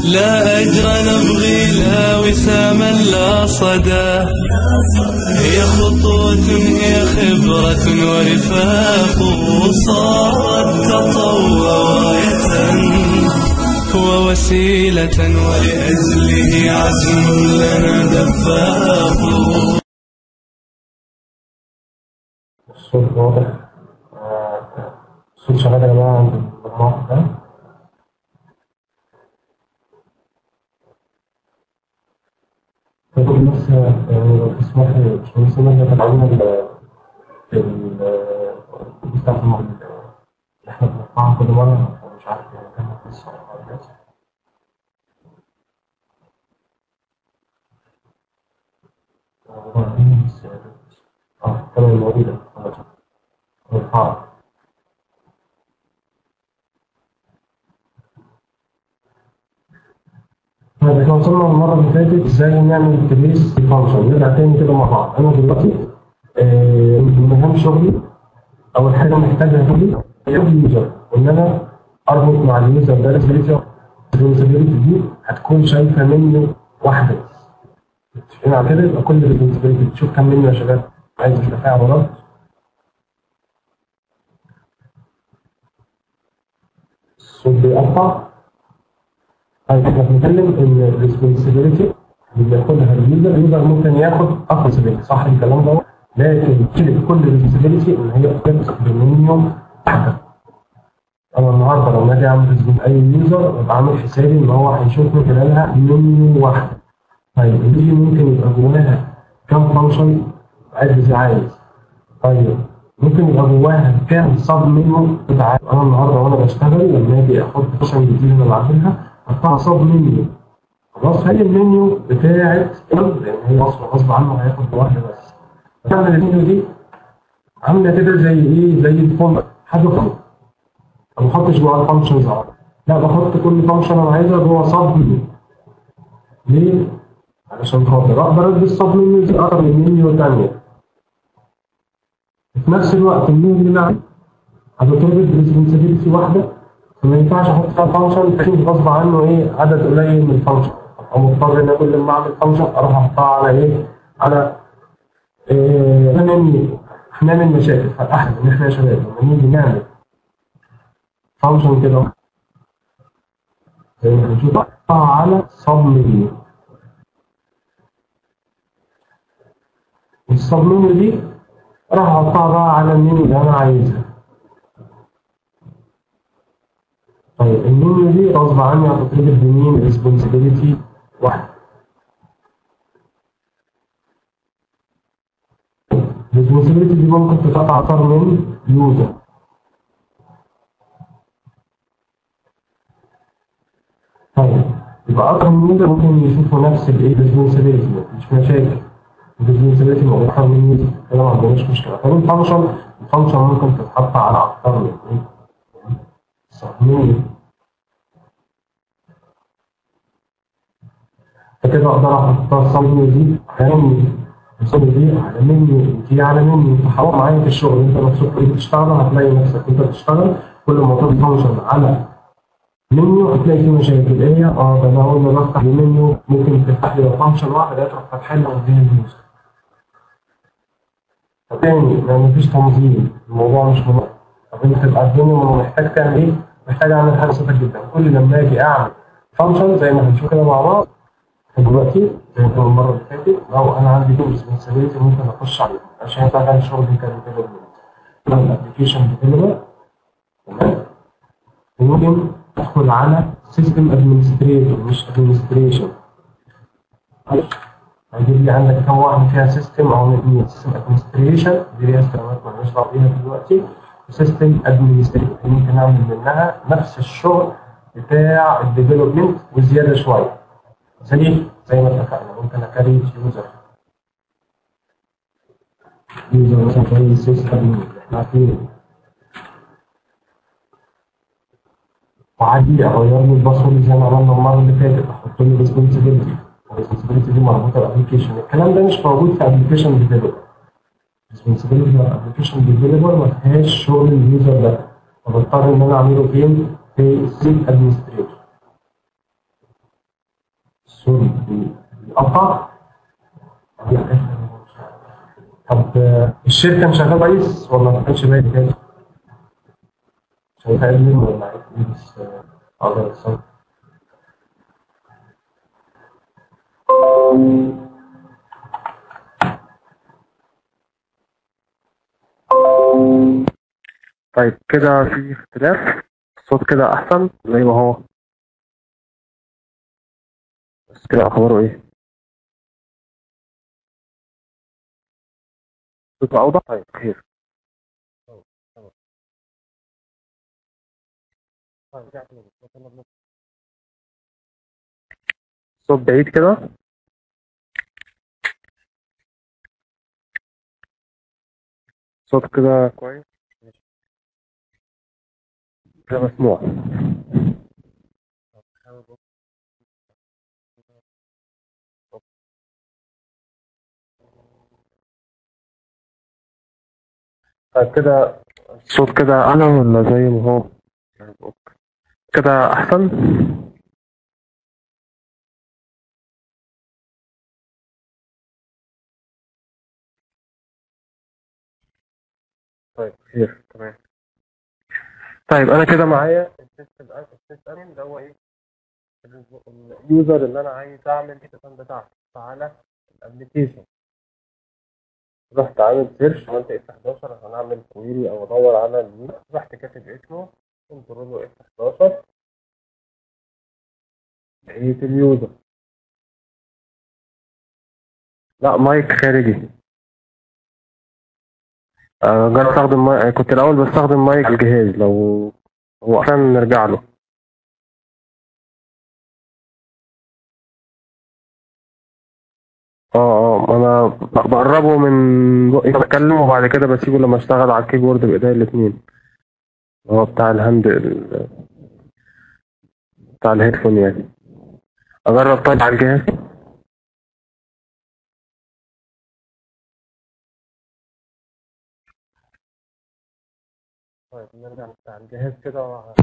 لا أجر نبغي لا وساما لا صدى هي خطوة هي خبرة ورفاق صارت تطوع غاية ووسيلة ولأجله عزم لنا دفاق الصوت واضح آه، الصوت شغال يا جماعة عند المجموعة ده فكل بس يعني لو تسمح لي مش بس نرجع تبعنا ال ال بتاعت المغرب اللي احنا بنرفعها كل مرة مش عارف يعني كام قصة ولا حاجة. وبعدين بس- اه تمام موجودة خلاص مرفعة طيب احنا وصلنا المرة اللي فاتت ازاي نعمل تريس فانكشن نرجع تاني كده مع بعض انا دلوقتي آه، من مهام شغلي اول حاجة محتاجها شغلي هي اليوزر وان انا اربط مع اليوزر ده الريسبونسبيلتي دي هتكون شايفة منه واحدة بس متفقين على كده يبقى كل ريسبونسبيلتي تشوف كام منه يا شباب عايز تفاعل ورد الصوت بيقطع طيب احنا بنتكلم ان الريسبونسبيلتي اللي بياخدها اليوزر اليوزر ممكن ياخد اكتر ريسبونسبيلتي صح الكلام ده لكن كل كل ريسبونسبيلتي ان هي بتمسك بمنيوم واحده انا النهارده لما اجي اعمل ريسبونس اي يوزر ابقى عامل حسابي ان هو هيشوف من خلالها منيو واحده طيب المنيو ممكن يبقى جواها كام فانكشن عايز زي عايز طيب ممكن يبقى جواها كام صاب منيو بتاع انا النهارده وانا بشتغل لما اجي احط فانكشن جديد انا بعملها احطها صاب منيو خلاص هي المنيو بتاعت لان هي اصلا غصب عنه هياخد واحده بس تعمل المنيو دي عامله كده زي ايه زي الفولدر حاجه فولدر ما بحطش جواها الفانكشنز على بعض. لا بحط كل فانكشن انا عايزها جوه صاب منيو ليه؟ علشان خاطر اقدر ادي الصاب منيو دي اقدر من منيو ثانيه في نفس الوقت المنيو اللي معي هتطلب ريسبونسبيلتي واحده فما ينفعش احط فيها فانكشن تكون غصب عنه ايه عدد قليل من الفانكشن ابقى مضطر ان كل ما اعمل فانكشن اروح احطها على ايه؟ على إيه هنعمل هنعمل مشاكل فالاحلى ان احنا يا شباب لما نيجي نعمل فانكشن كده زي ما هنشوف احطها على صب منيو والصب منيو دي راح احطها بقى على المنيو اللي انا عايزها طيب المنيو دي غصب عني هتطلب بمين ريسبونسبيلتي واحده الريسبونسبيلتي دي ممكن تتقطع اكتر من يوزر طيب يبقى اكتر من يوزر ممكن يشوفوا نفس الايه ريسبونسبيلتي مفيش مشاكل الريسبونسبيلتي موجوده اكتر من يوزر كده ما عندناش مشكله طب الفانكشن الفانكشن ممكن تتحط على اكتر من ايه صحيح فكده اقدر احط الصمم دي على منيو الصمم دي على منيو دي على منيو تحاول معايا في الشغل انت نفسك كنت بتشتغل هتلاقي نفسك انت بتشتغل كل ما تضيف فانكشن على منيو هتلاقي فيه مشاكل ايه هي؟ اه ده انا اول ما بفتح المنيو ممكن تفتح لي فانكشن واحده تروح فاتحه لي قدام اليوزر فتاني لو مفيش تنظيم الموضوع مش منظم طب انت تبقى الدنيا محتاج تعمل ايه؟ محتاج اعمل حاجه بسيطه جدا كل لما اجي اعمل فانكشن زي ما هنشوف كده مع بعض دلوقتي زي ما كنا المره اللي فاتت لو انا عندي تولز ريسبونسبيلتي ممكن اخش عليها عشان اشتغل شغل كديفلوبمنت الابلكيشن ديفلوبر تمام وممكن ادخل على سيستم ادمنستريتور مش ادمنستريشن هيجيب لي عندك كم واحد فيها سيستم او اثنين سيستم ادمنستريشن دي ليها استخدامات مالناش دعوه بيها دلوقتي وسيستم ادمنستريتور ممكن اعمل منها نفس الشغل بتاع الديفلوبمنت وزياده شويه زي زي ما اتفقنا ممكن اكريت يوزر يوزر مثلا زي سيستم احنا عارفينه وعادي اغير له الباسورد زي ما عملنا المره اللي فاتت احط له ريسبونسبيلتي الريسبونسبيلتي دي مربوطه بالابلكيشن الكلام ده مش موجود في ابلكيشن ديفلوبر الريسبونسبيلتي بتاع الابلكيشن ديفلوبر ما فيهاش شغل اليوزر ده فبضطر ان انا اعمله فين في السيل ادمنستريتور سوري بيقطع طب آه، الشير كان شغال كويس ولا ما كانش باين كده؟ شايفها ادمن ولا عايز ايه بس آه، اقدر اتصرف طيب كده في اختلاف الصوت كده أحسن زي ما هو بس كده أخباره إيه؟ صوته أوضح؟ طيب خير صوت بعيد كده صوت كده كويس كده مسموع طيب كده الصوت كده أعلى ولا زي ما هو؟ طيب، أوكي. كده أحسن؟ طيب خير تمام طيب انا كده معايا السيستم السيستم اللي هو ايه اليوزر اللي انا عايز اعمل السيستم بتاعته فعلى الابلكيشن رحت عامل سيرش عملت اف 11 عشان اعمل كويري او ادور على اليوزر رحت كاتب اسمه كنترول له اف 11 لقيت اليوزر لا مايك خارجي آه، جرب استخدم ماي... كنت الاول بستخدم مايك على الجهاز لو هو عشان نرجع له اه اه انا ب- بقربه من بقي بتكلم وبعد كده بسيبه لما اشتغل على الكيبورد بايديا الاتنين هو بتاع الهاند ال- بتاع الهيدفون يعني اجرب طيب على الجهاز طيب نرجع بتاع الجهاز كده وع-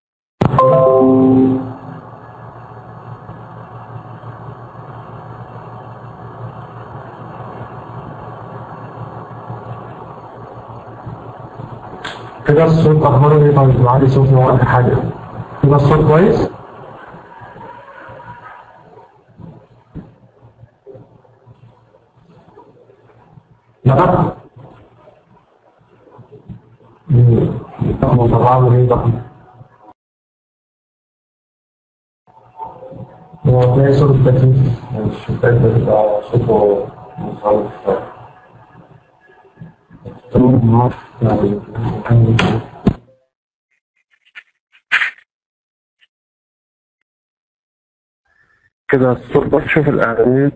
كده الصوت اخباره ايه طيب معلي صوتي وقت حاجه كده الصوت كويس لا طب طبعا ايه بقى هو تلاقي صوت التكييف الشباك بتبقى صوته مخالف شوية. يعني كده الصوت بس شوف الاعلانات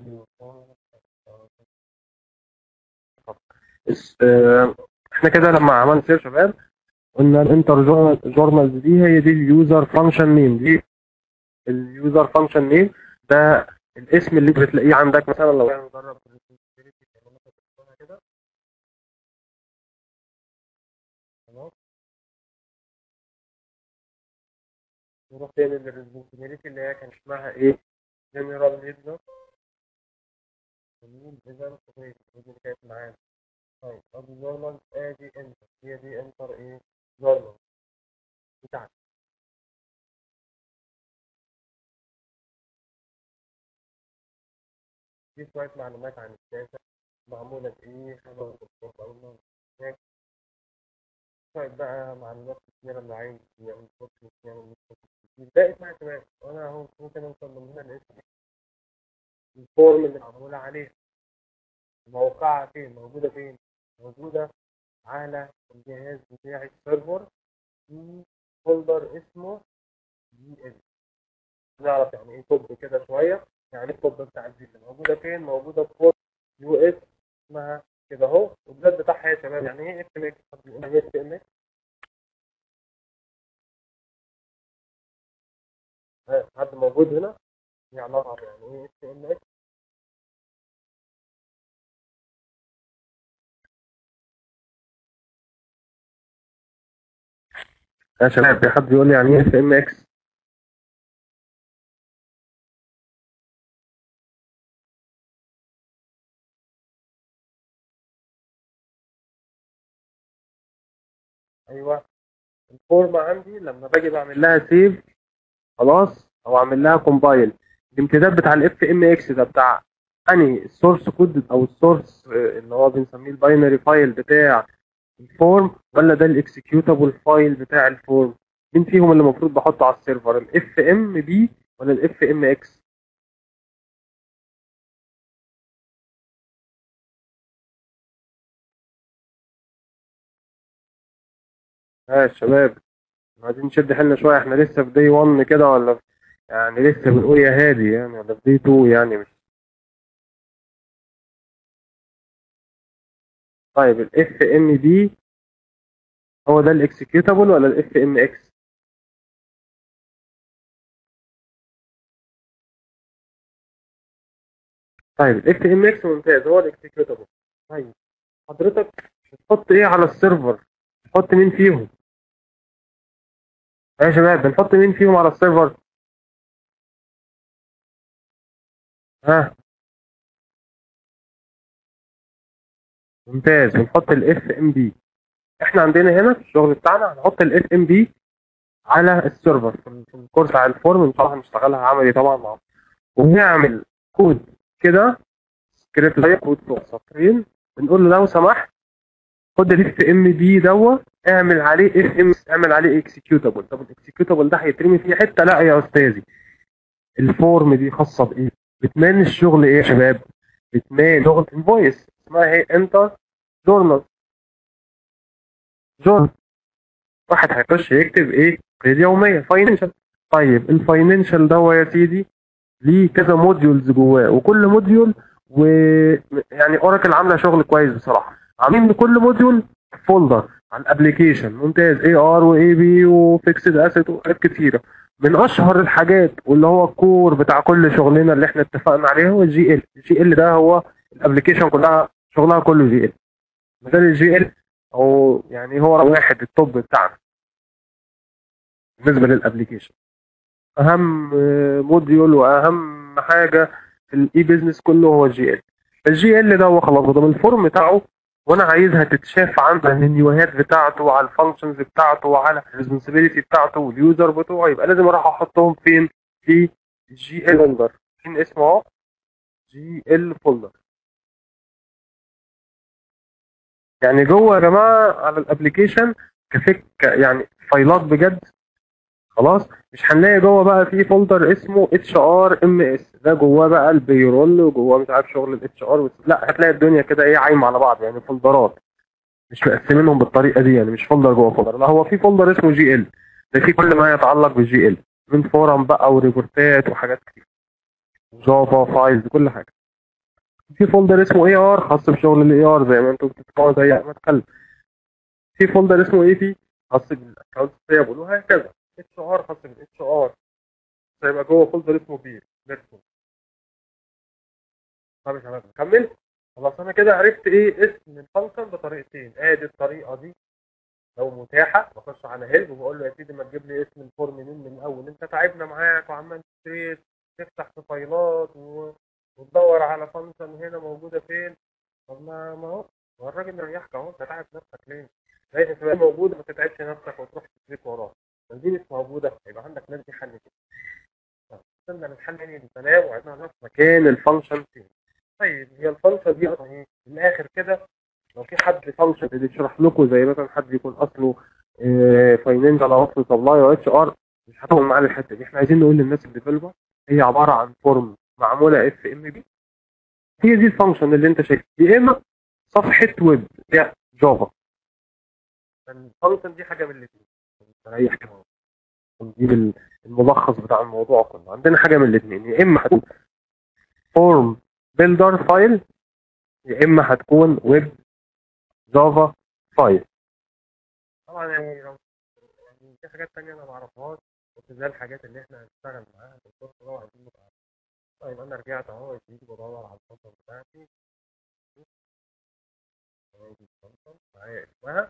اس- آه، احنا كده لما عملنا سير شباب قلنا الانتر جورنالز دي هي دي اليوزر فانكشن نيم دي اليوزر فانكشن نيم ده الاسم اللي بتلاقيه عندك مثلا لو احنا نجرب كده خلاص نروح تاني للريسبونسبيلتي اللي هي كان اسمها ايه جنرال ليدر جميل اذا كويس دي اللي كانت معانا طيب ادي جورنال ادي انتر هي دي انتر ايه جورنال بتاعتك دي شوية معلومات عن الشاشة معمولة بإيه خبر الدكتور أو هناك شوية بقى معلومات كتيرة اللي عايز يعمل كورس يعمل كورس كتير ده اسمها كمان وأنا أهو ممكن أوصل من هنا لاسم الفورم اللي معمولة عليه موقعها فين موجودة فين موجودة على الجهاز بتاعي السيرفر في فولدر اسمه دي ال نعرف يعني ايه توب كده شوية يعني ايه التوب بتاع الدي ال موجودة فين موجودة في فولدر يو اس اسمها كده اهو والبلاد بتاعها يا شباب يعني ايه اف ام اكس يعني ايه اف ام اكس حد موجود هنا يعرف يعني ايه اف ام اكس يا شباب في حد يقول لي يعني ايه اف ام اكس ايوه الفورم عندي لما باجي بعمل لها سيف خلاص او اعمل لها كومبايل الامتداد بتاع الاف ام اكس ده بتاع انهي السورس كود او السورس اللي هو بنسميه الباينري فايل بتاع الفورم ولا ده الاكسكيوتابل فايل بتاع الفورم مين فيهم اللي المفروض بحطه على السيرفر الاف ام بي ولا الاف ام اكس ها يا شباب عايزين نشد حيلنا شويه احنا لسه في دي 1 كده ولا في- يعني لسه بنقول يا هادي يعني ولا في دي 2 يعني مش طيب الاف ام بي هو ده الاكسكيوتابل ولا الاف ام اكس طيب الاف ام اكس ممتاز هو الاكسكيوتابل طيب حضرتك بتحط ايه على السيرفر بتحط مين فيهم يا شباب بنحط مين فيهم على السيرفر ها ممتاز بنحط الاف ام بي احنا عندنا هنا في الشغل بتاعنا هنحط الاف ام بي على السيرفر في في الكورس على الفورم ان شاء الله هنشتغلها عملي طبعا مع ونعمل كود كده سكريبت زي كود فوق سطرين بنقول له لو سمحت خد الاف ام بي دوت اعمل عليه اف ام اعمل عليه اكسكيوتابل طب الاكسكيوتابل ده هيترمي فيه حته لا يا استاذي الفورم دي خاصه بايه بتمان الشغل ايه يا شباب بتمان شغل انفويس اسمها هي انتر جورنال جورنال واحد هيخش يكتب ايه قيد يوميه فاينانشال طيب الفاينانشال ده يا سيدي ليه كذا موديولز جواه وكل موديول و يعني اوراكل عامله شغل كويس بصراحه عاملين لكل موديول فولدر عن الابلكيشن ممتاز اي ار واي بي وفيكسد اسيت وحاجات كتيره من اشهر الحاجات واللي هو الكور بتاع كل شغلنا اللي احنا اتفقنا عليه هو الجي ال الجي ال ده هو الابلكيشن كلها شغلها كله جي ال مثال الجي ال او يعني هو رقم واحد التوب بتاعنا بالنسبه للابلكيشن اهم آه، موديول واهم حاجه في الاي بيزنس كله هو الجي ال الجي ال ده هو خلاص ده الفورم بتاعه وانا عايزها تتشاف عند المنيوهات بتاعته وعلى الفانكشنز بتاعته وعلى الريسبونسبيلتي بتاعته واليوزر بتوعه يبقى لازم اروح احطهم فين في الجي ال فولدر فين اسمه اهو جي ال فولدر يعني جوه يا جماعه على الابلكيشن كفك يعني فايلات بجد خلاص مش هنلاقي جوه بقى في فولدر اسمه اتش ار ام اس ده جواه بقى البيرول وجواه مش عارف شغل الاتش ار لا هتلاقي الدنيا كده ايه عايمه على بعض يعني فولدرات مش مقسمينهم بالطريقه دي يعني مش فولدر جوه فولدر لا هو في فولدر اسمه جي ال ده فيه كل ما يتعلق بالجي ال من فورم بقى وريبورتات وحاجات كتير جافا فايلز كل حاجه في فولدر اسمه اي ار خاص بشغل الاي ار زي ما انتم بتسمعوا زي ما اتكلم في فولدر اسمه اي بي خاص بالاكونت بيبل وهكذا اتش ار خاص بالاتش ار هيبقى جوه فولدر اسمه بي بيرسون طب يا شباب نكمل خلاص انا كده عرفت ايه اسم الفانكشن بطريقتين ادي الطريقه دي لو متاحه بخش على هيلب وبقول له يا سيدي ما تجيب لي اسم الفورم مين من الاول انت تعبنا معاك وعمال تريس تفتح في فايلات و... وتدور على فانكشن هنا موجوده فين طب ما ما هو ما هو الراجل مريحك اهو انت تعب نفسك ليه؟ لازم تبقى موجوده ما تتعبش نفسك وتروح تدريك وراه لو دي مش موجوده يبقى عندك لازم حل كده طب وصلنا للحل يعني البنات وعرفنا نعرف مكان الفانكشن فين طيب هي الفانكشن دي اصلا ايه؟ من الاخر كده لو في حد فانكشن بيشرح لكم زي مثلا حد يكون اصله فاينانشال او اصله سبلاي او اتش ار مش هتاخد معانا الحته دي احنا عايزين نقول للناس الديفلوبر هي عباره عن فورم معموله اف ام بي هي دي الفانكشن اللي انت شايفها يا اما صفحه ويب بتاع جافا الفانكشن دي حاجه من الاثنين ريح كده نجيب الملخص بتاع الموضوع كله عندنا حاجه من الاثنين يا اما هتكون فورم بيلدر فايل يا اما هتكون ويب جافا فايل طبعا يعني لو يعني في حاجات تانية انا ما اعرفهاش بس ده الحاجات اللي احنا هنشتغل معاها في الكورس ده وعايزين نبقى طيب انا رجعت اهو جديد بدور على الفانكشن بتاعتي معايا اسمها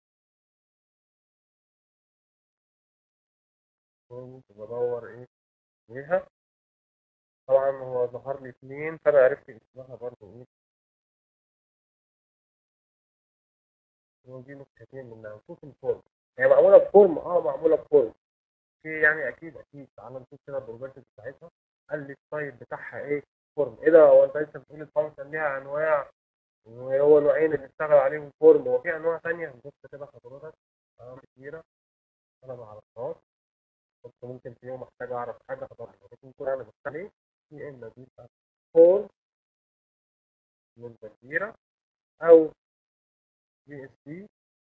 كنت بدور ايه ليها طبعا هو ظهر لي اتنين فانا عرفت اسمها برضه ايه ودي نسختين منها نشوف الفورم هي معموله بفورم اه معموله بفورم في يعني اكيد اكيد تعالى نشوف كده البروبرتيز بتاعتها قال لي التايب بتاعها ايه فورم ايه ده هو انت لسه بتقول الفانكشن ليها انواع وهو نوعين اللي اشتغل عليهم فورم وفي انواع ثانيه بص كده حضرتك اه كتيره انا ما اعرفهاش كنت ممكن في يوم احتاج اعرف حاجه خلاص ممكن يكون انا بشتغل ايه في اما دي فورم نسبه كبيره او بي اس بي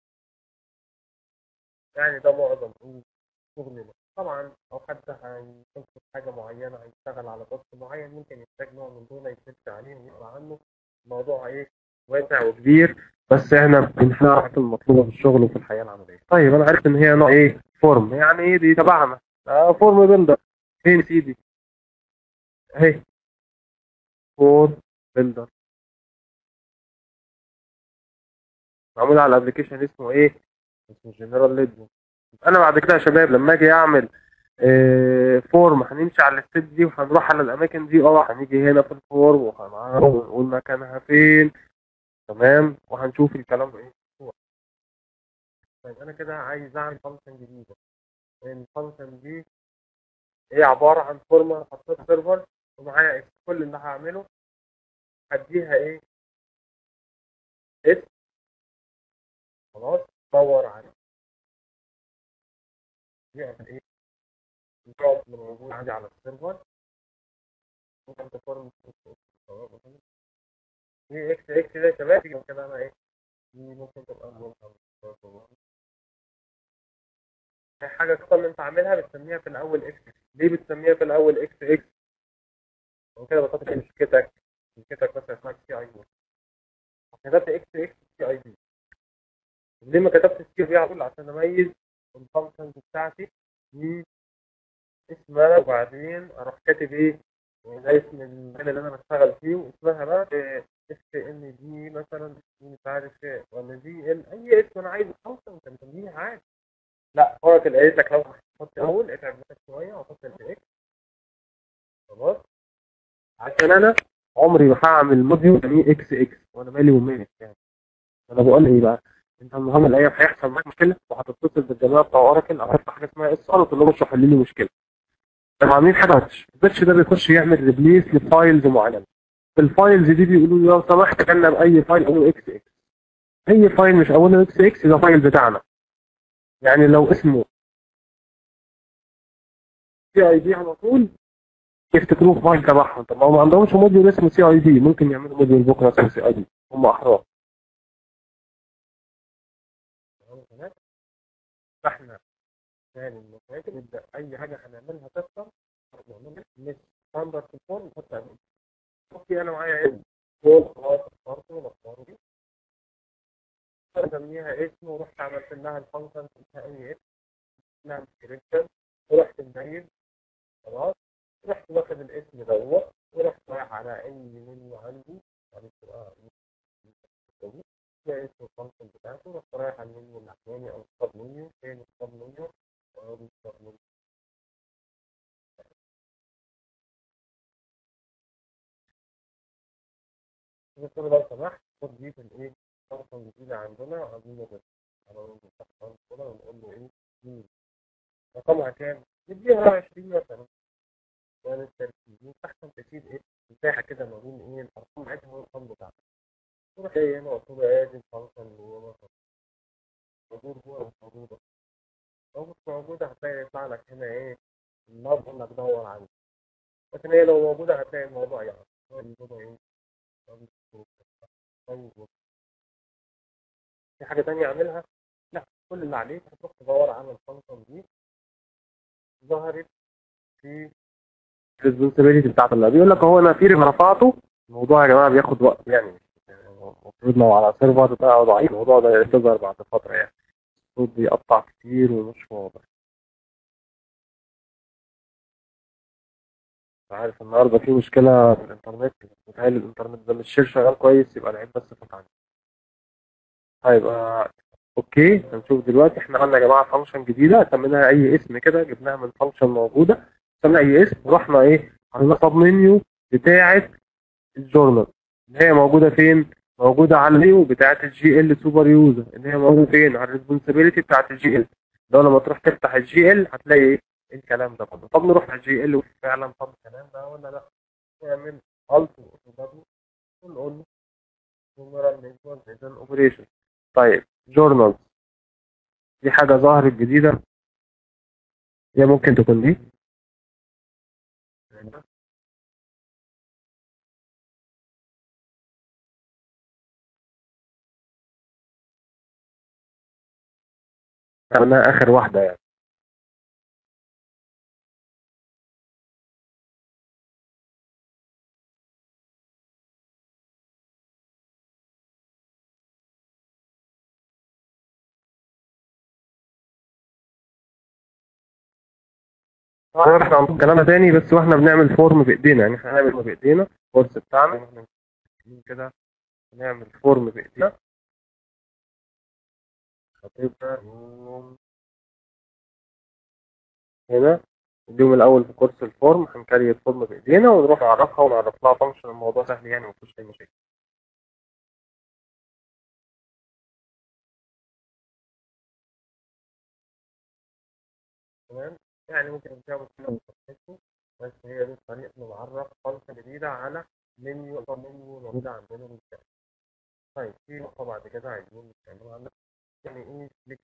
يعني ده معظم ايه شغلنا طبعا لو حد هينقص حاجه معينه هيشتغل على بوست معين ممكن يحتاج نوع من دول يتفق عليه ويقرا عنه الموضوع ايه واسع وكبير بس احنا بنعرف المطلوبه في الشغل وفي الحياه العمليه طيب انا عرفت ان هي نوع ايه فورم يعني ايه دي تبعنا آه فورم بيلدر فين سيدي اهي فورم بيلدر معمول على الابلكيشن اسمه ايه اسمه جنرال ليدجر انا بعد كده يا شباب لما اجي اعمل آه فورم هنمشي على الستيب دي وهنروح على الاماكن دي اه هنيجي هنا في الفورم وهنعرف ونقول مكانها فين تمام وهنشوف الكلام ده ايه طيب انا كده عايز اعمل فانكشن جديده الفانكشن دي هي عباره عن فورمه حطيت سيرفر ومعايا اسم كل اللي هعمله هديها ايه اسم خلاص دور عليه يعمل ايه الجواب اللي موجود عندي على السيرفر ممكن تفورم دي اكس اكس ده يا شباب تيجي كده انا ايه دي ممكن تبقى هي حاجة كده اللي انت عاملها بتسميها في الاول اكس ليه بتسميها في الاول اكس اكس وكده بساطة كده شركتك شركتك مثلا اسمها سي اي بي كتبت اكس اكس سي اي بي ليه ما كتبتش سي بي على طول عشان اميز الفانكشنز بتاعتي دي اسمها وبعدين اروح كاتب ايه زي اسم المكان اللي انا بشتغل فيه واسمها بقى اس ان دي مثلا مش عارف ايه ولا دي ال اي اسم انا عايزه فانكشن انت مسميها عادي لا اوراكل قالت لك لو هتحط اول اتعب نفسك شويه وحط الاكس خلاص عشان انا عمري ما هعمل موديول اسميه اكس اكس وانا مالي ومالك يعني انا بقول ايه بقى انت المهم الايام هيحصل معاك مشكله وهتتصل بالجماعه بتوع اوراكل او هتفتح حاجه اسمها اس ار وتقول لهم اشرحوا لي مشكله طب عاملين حاجه باتش الباتش ده بيخش يعمل ريبليس لفايلز معينه الفايلز دي بيقولوا لي لو سمحت تجنب اي فايل اوله اكس اكس اي فايل مش اوله اكس اكس ده فايل بتاعنا يعني لو اسمه سي اي دي على طول يفتكروه فايل تبعهم طب ما هم ما عندهمش موديول اسمه سي اي دي ممكن يعملوا موديول بكره اسمه سي اي دي هم احرار فاحنا يعني المشاكل نبدا اي حاجه هنعملها تكتر نعملها مش ستاندرد في الفورم نحط عليه اوكي انا معايا علم فول خلاص اخترته واختاره دي اسميها اسم ورحت عملت لها الفانكشن اسمها اي اسم اسمها ديسكريبشن ورحت مبين خلاص رحت واخد الاسم دوت ورحت رايح على اي منيو عندي معلش بقى ده اسم الفانكشن بتاعته رحت رايح على المنيو الاحياني او السب منيو فين السب منيو وادي السب منيو بس لو سمحت خد دي في الايه فانكشن جديدة عندنا وعايزين نضيفها على نفتح كده ونقول له ايه مين رقمها كام؟ نديها 20 مثلا يعني التركيز يستحسن تسيب ايه مساحة كده ما بين ايه الارقام بتاعتها والارقام بتاعتها تروح ايه هنا وتقول له ادي الفانكشن اللي هو مثلا موجود هو مش موجودة لو مش موجودة هتلاقي يطلع لك هنا ايه اللفظ انك تدور عليه لكن هي لو موجودة هتلاقي الموضوع يعني الموضوع ايه في حاجة تانية اعملها لا كل اللي عليك هتروح تدور على الفانكشن دي ظهرت في الريسبونسابيلتي بتاعت اللي بيقول لك هو انا في رفعته الموضوع يا جماعه بياخد وقت يعني المفروض لو على سيرفر بتاعه ضعيف الموضوع ده يظهر بعد فتره يعني الصوت بيقطع كتير ومش واضح عارف النهارده في مشكله في الانترنت متهيألي الانترنت ده مش شغال كويس يبقى العيب بس في عندي طيب آه. اوكي هنشوف دلوقتي احنا عملنا يا جماعه فانكشن جديده سميناها اي اسم كده جبناها من فانكشن موجوده سمينا اي اسم رحنا ايه عملنا سب منيو بتاعه الجورنال اللي هي موجوده فين موجوده على الفيو بتاعه الجي ال سوبر يوزر اللي هي موجوده فين على الريسبونسابيلتي بتاعه الجي ال لو لما تروح تفتح الجي ال هتلاقي ايه الكلام ده كله طب نروح على الجي ال فعلا طب الكلام ده ولا لا نعمل الت دبليو ونقول له جنرال نيتورك اذن اوبريشن طيب جورنال دي حاجه ظهرت جديده هي ممكن تكون دي عملناها اخر واحده يعني طبعا احنا عندنا كلامنا تاني بس واحنا بنعمل فورم بايدينا يعني احنا هنعمل بايدينا الكورس بتاعنا احنا كده نعمل فورم بايدينا هتبقى يوم هنا اليوم الاول في كورس الفورم هنكري الفورم بايدينا ونروح نعرفها ونعرف لها فانكشن الموضوع سهل يعني مفيش اي مشاكل تمام يعني ممكن نساوي كده بس هي دي طريقة نعرف فانكشن جديدة على منيو أو منيو موجودة عندنا بالفعل طيب في نقطة بعد كده عايزين نتكلم عنها يعني ايه فليكس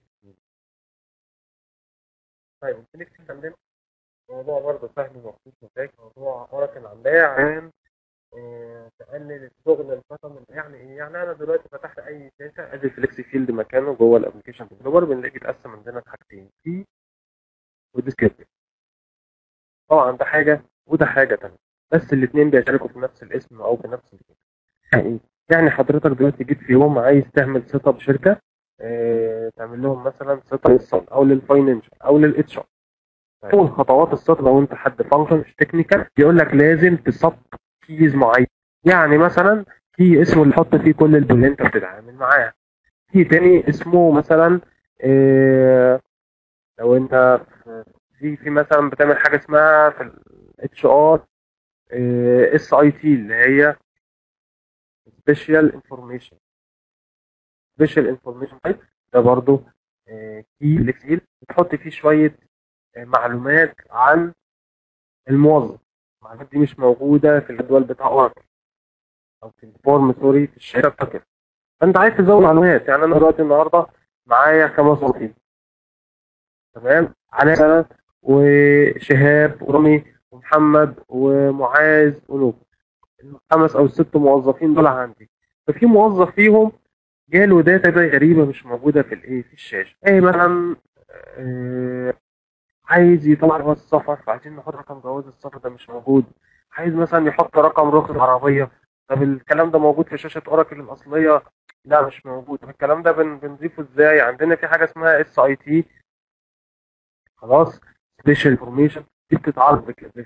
طيب الفليكس عندنا موضوع برضه سهل ومفيش مشاكل موضوع اوراكل عندها عشان آه، تقلل الشغل القسم يعني ايه يعني انا دلوقتي فتحت اي شاشه ادي الفليكس فيلد مكانه جوه الابلكيشن ديفلوبر بنلاقي اتقسم عندنا لحاجتين في وديسكريبتيف طبعا ده حاجه وده حاجه تانية بس الاثنين بيشاركوا في نفس الاسم او في نفس الاسم يعني يعني حضرتك دلوقتي جيت في يوم عايز تعمل سيت اب شركه آه، تعمل لهم مثلا سيت اب للصن او للفاينانشال او للاتش ار اول خطوات السطر لو انت حد فانكشن مش تكنيكال يقول لك لازم تسط كيز معين يعني مثلا في اسمه اللي تحط فيه كل البول اللي انت بتتعامل معاه في تاني اسمه مثلا آه، لو انت في في مثلا بتعمل حاجه اسمها في الاتش ار اس اي تي اللي هي سبيشال انفورميشن سبيشال انفورميشن تايب ده برضو كي الاكسيل بتحط فيه شويه آه، معلومات عن الموظف المعلومات دي مش موجوده في الجدول بتاع اوراكل او في الفورم سوري في الشركه بتاعتك فانت عايز تزود معلومات يعني انا دلوقتي النهارده معايا خمس موظفين تمام علي مثلا وشهاب ورامي ومحمد ومعاذ ونوب الخمس او الست موظفين دول عندي ففي موظف فيهم جاله داتا زي غريبه مش موجوده في الايه في الشاشه ايه مثلا آه، عايز يطلع جواز السفر فعايزين نحط رقم جواز السفر ده مش موجود عايز مثلا يحط رقم رخص عربيه طب الكلام ده موجود في شاشه اوراكل الاصليه لا مش موجود طب الكلام ده بن- بنضيفه ازاي عندنا في حاجه اسمها اس اي تي خلاص سبيشال انفورميشن دي بتتعرض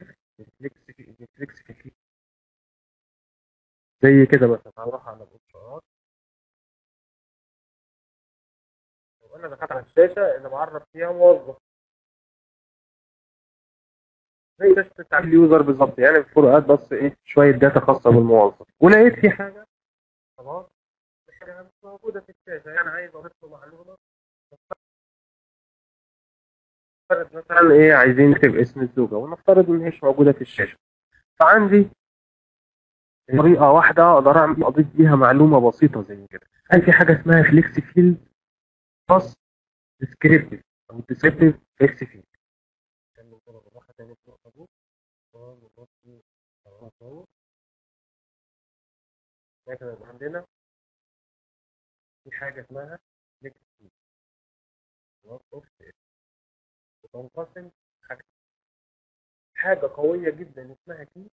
بفليكس زي كده مثلا هروح على الاتش ار وانا دخلت على الشاشه اللي بعرف فيها موظف زي شاشه التعامل اليوزر بالظبط يعني الفروقات بس ايه شويه داتا خاصه بالموظف ولقيت في حاجه خلاص في حاجه مش موجوده في الشاشه يعني عايز اضيف له معلومه نفترض مثلا ايه عايزين نكتب اسم الزوجه ونفترض ان هي مش موجوده في الشاشه فعندي طريقه واحده اقدر اعمل اضيف بيها معلومه بسيطه زي كده هل في حاجه اسمها فليكس فيلد خاص ديسكريبتيف او ديسكريبتيف فليكس فيلد نتكلم كده بالراحه تاني في النقطه دي ونبص على تاني لكن يبقى عندنا في حاجه اسمها فليكس فيلد بتنقسم حاجة حاجة قوية جدا اسمها كي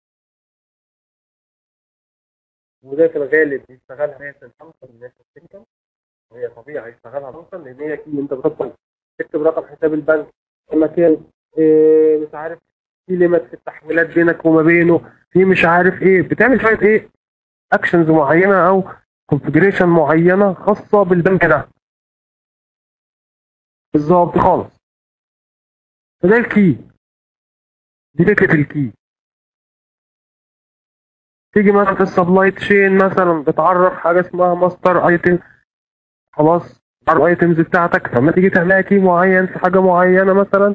وده في الغالب بيشتغلها ناس الفانكشن الناس التكنيكال وهي طبيعي يشتغلها فانكشن لان هي كي انت بتدخل تكتب رقم حساب البنك مكان إيه مش عارف في ليميت في التحويلات بينك وما بينه في مش عارف ايه بتعمل شويه ايه اكشنز معينه او كونفجريشن معينه خاصه بالبنك ده بالظبط خالص فده الكي دي فكره الكي تيجي مثلا في السبلاي تشين مثلا بتعرف حاجه اسمها ماستر ايتم خلاص الايتمز بتاعتك فلما تيجي تعملها كي معين في حاجه معينه مثلا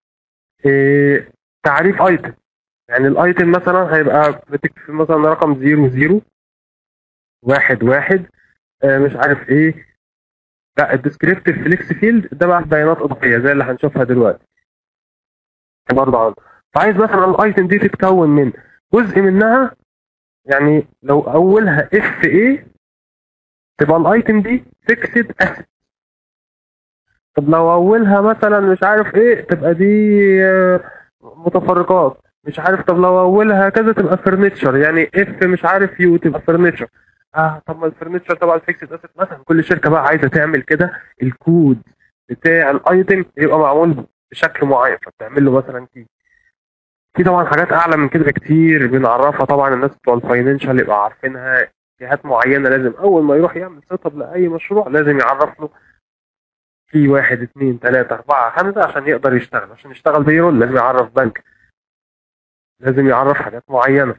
إيه تعريف ايتم يعني الايتم مثلا هيبقى بتكتب مثلا رقم زيرو زيرو واحد واحد آه مش عارف ايه لا الديسكريبتيف فليكس فيلد ده بقى بيانات اضافيه زي اللي هنشوفها دلوقتي برضه عنده فعايز مثلا الايتم دي تتكون من جزء منها يعني لو اولها اف ايه تبقى الايتم دي فيكسد اسيت طب لو اولها مثلا مش عارف ايه تبقى دي آه، متفرقات مش عارف طب لو اولها كذا تبقى فرنتشر يعني اف مش عارف يو تبقى فرنتشر اه طب ما الفرنتشر طبعا الفيكسد اسيت مثلا كل شركه بقى عايزه تعمل كده الكود بتاع الايتم يبقى معمول بشكل معين فبتعمل له مثلا كي في طبعا حاجات اعلى من كده بكتير بنعرفها طبعا الناس بتوع الفاينانشال يبقى عارفينها جهات معينه لازم اول ما يروح يعمل سيت اب لاي مشروع لازم يعرف له في واحد اثنين ثلاثة أربعة خمسة عشان يقدر يشتغل عشان يشتغل بيرول لازم يعرف بنك لازم يعرف حاجات معينة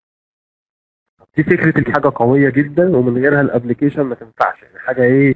دي فكرة الحاجة قوية جدا ومن غيرها الابلكيشن ما تنفعش يعني حاجة ايه,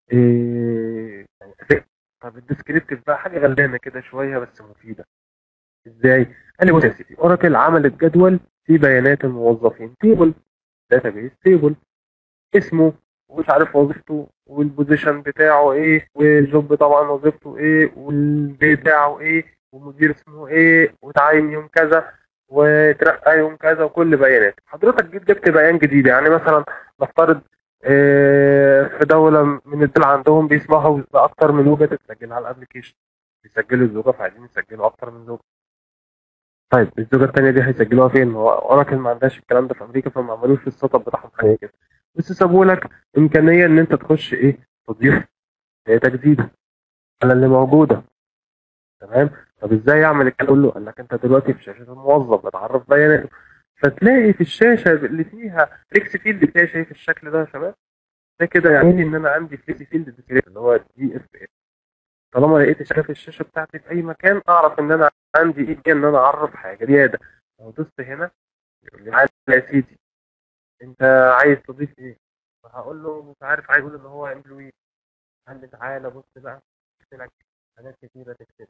إيه يعني فكرة. طب الديسكريبتيف بقى حاجة غلبانة كده شوية بس مفيدة ازاي؟ قال لي بص يا سيدي اوراكل عملت جدول في بيانات الموظفين تيبل داتابيس تيبل اسمه ومش عارف وظيفته والبوزيشن بتاعه ايه والجوب طبعا وظيفته ايه والبيت بتاعه ايه ومدير اسمه ايه وتعين يوم كذا وترقى يوم كذا وكل بيانات حضرتك جيت جبت بيان جديد يعني مثلا نفترض آه، في دولة من الدول عندهم بيسمحوا بأكتر من زوجة تتسجل على الابلكيشن بيسجلوا الزوجة فعايزين يسجلوا أكتر من زوجة طيب الزوجة التانية دي هيسجلوها فين؟ هو اوراكل ما عندهاش الكلام ده في أمريكا فما عملوش في السيت اب بتاعهم حاجة كده بس سابوا لك إمكانية إن أنت تخش إيه؟ تضيف داتا جديدة على اللي موجودة تمام؟ طب ازاي اعمل الكلام كله؟ قال لك انت دلوقتي في شاشه الموظف بتعرف بياناته فتلاقي في الشاشه اللي فيها فليكس فيلد تلاقي شايف الشكل ده يا شباب ده كده يعني ان انا عندي فليكس فيلد اللي هو دي اف اس طالما لقيت الشاشه في الشاشه بتاعتي في اي مكان اعرف ان انا عندي ايه ان انا اعرف حاجه زياده لو دوست هنا يقول لي تعالى يا سيدي انت عايز تضيف ايه؟ فهقول له مش عارف عايز اقول ان هو امبلوي قال لي تعالى بص بقى قلت لك حاجات كتيره تكتب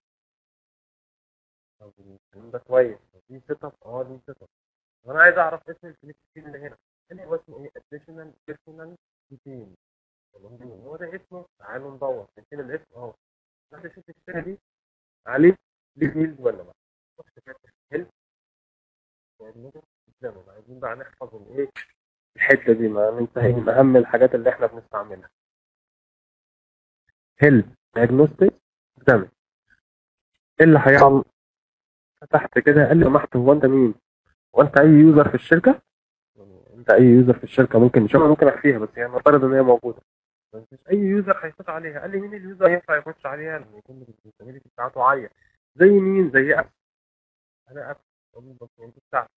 طب الكلام ده كويس دي سيت اب اه دي سيت اب وانا عايز اعرف اسم الفليكس اللي هنا اللي هو اسمه ايه اديشنال بيرسونال ديتيل هو ده اسمه تعالوا ندور فين الاسم اهو واحد شوف الشركه دي عليه ليه فيلد ولا لا بص كده هيلب قدامنا عايزين بقى نحفظ الايه الحته دي ما ننتهي من اهم الحاجات اللي احنا بنستعملها هيلب دايجنوستيك قدامك ايه اللي هيحصل فتحت كده قال لي سمحت هو انت مين؟ هو انت اي يوزر في الشركه؟ يعني انت اي يوزر في الشركه ممكن نشوفها ممكن اخفيها بس يعني نفترض ان هي موجوده بس مش اي يوزر هيخش عليها قال لي مين اليوزر ينفع يخش عليها لما يكون الريسبونسابيلتي بتاعته عاليه زي مين؟ زي اب انا اب الدوكيومنت بتاعتي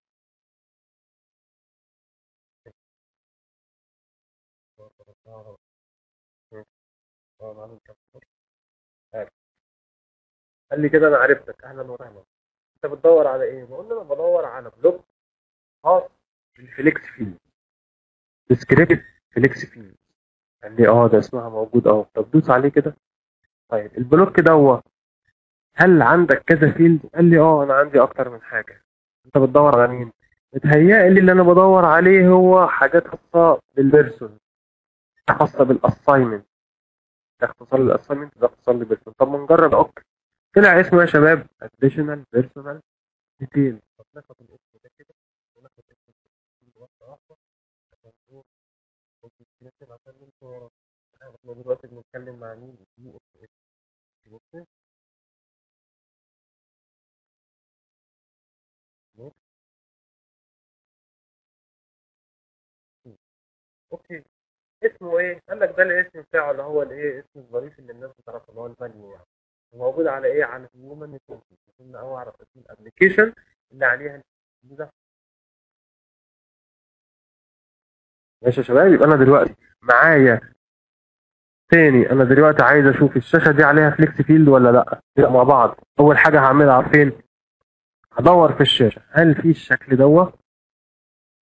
قال لي كده انا عرفتك اهلا وسهلا انت بتدور على ايه؟ بقول له انا بدور على بلوك خاص بالفليكس فيلد ديسكريبت فليكس فيلد قال لي اه ده اسمها موجود اهو طب دوس عليه كده طيب البلوك ده هل عندك كذا فيلد؟ قال لي اه انا عندي اكتر من حاجه انت بتدور على مين؟ متهيألي اللي انا بدور عليه هو حاجات خاصه بالبيرسون خاصه بالاساينمنت ده اختصار للاساينمنت ده اختصار للبيرسون طب ما نجرب اوكي طلع اسمه يا شباب additional personal detail طب ناخد الاسم ده كده وناخد اسم التفصيل واحدة واحدة عشان نشوف الديسكريبشن عشان نمشي احنا دلوقتي بنتكلم مع مين؟ دي اس اس اوكي اسمه ايه؟ قال لك ده الاسم بتاعه اللي هو الايه اسم الظريف اللي الناس بتعرفه اللي هو المجني يعني موجود على ايه على هيومن ريسورسز عشان او اعرف اسم الابلكيشن اللي عليها ده ماشي يا شباب يبقى انا دلوقتي معايا تاني انا دلوقتي عايز اشوف الشاشه دي عليها فليكس فيلد ولا لا نبقى مع بعض اول حاجه هعملها فين هدور في الشاشه هل في الشكل دوت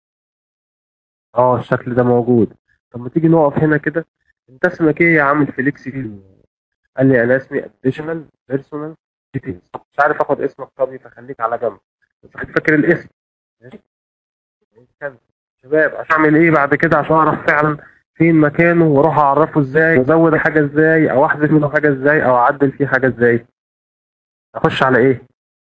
اه الشكل ده موجود طب ما تيجي نقف هنا كده انت اسمك ايه يا عم الفليكسي فيل قال لي انا اسمي additional personal details مش عارف اخد اسمك طبي فخليك على جنب بس خليك فاكر الاسم ماشي كان. شباب عشان اعمل ايه بعد كده عشان اعرف فعلا فين مكانه واروح اعرفه ازاي وازود حاجه ازاي او احذف منه حاجه ازاي او اعدل فيه حاجه ازاي اخش على ايه